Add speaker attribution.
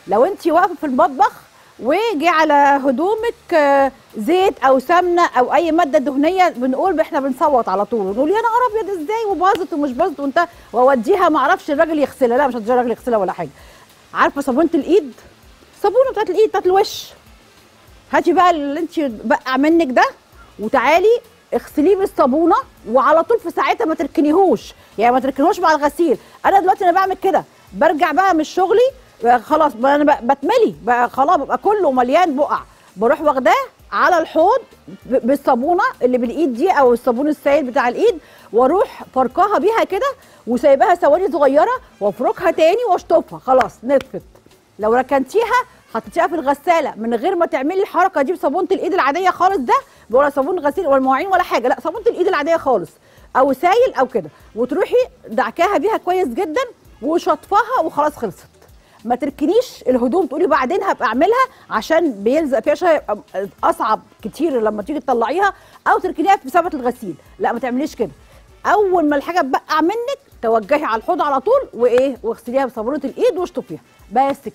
Speaker 1: لو انت واقفه في المطبخ وجي على هدومك آه، زيت او سمنه او اي ماده دهنيه بنقول احنا بنصوت على طول ونقول يا نهار ابيض ازاي وباظت ومش باظت وانت واوديها ما اعرفش الراجل يغسلها لا مش هتوديها الراجل يغسلها ولا حاجه عارفه صابونه الايد صابونه بتاعت الايد بتاعت الوش هاتي بقى اللي انت بقع منك ده وتعالي اغسليه بالصابونه وعلى طول في ساعتها ما تركنيهوش يعني ما تركنيهوش مع الغسيل انا دلوقتي انا بعمل كده برجع بقى من شغلي بقى خلاص بقى انا بقى بتملي بقى خلاص بقى كله مليان بقع بروح واخداه على الحوض ب- بالصابونه اللي بالايد دي او الصابون السائل بتاع الايد واروح فركاها بيها كده وسايباها ثواني صغيره وافركها تاني واشطفها خلاص نطفت لو ركنتيها حطيتيها في الغساله من غير ما تعملي الحركه دي بصابونه الايد العاديه خالص ده ولا صابون غسيل ولا مواعين ولا حاجه لا صابونه الايد العاديه خالص او سايل او كده وتروحي دعكاها بيها كويس جدا وشطفها وخلاص خلصت ما تركنيش الهدوم تقولي بعدين هبقى اعملها عشان بيلزق فيها شويه يبقى اصعب كتير لما تيجي تطلعيها او تركنيها في سبت الغسيل لا ما تعمليش كده اول ما الحاجه تبقع منك توجهي على الحوض على طول وايه واغسليها بصابونه الايد واشطفيها بس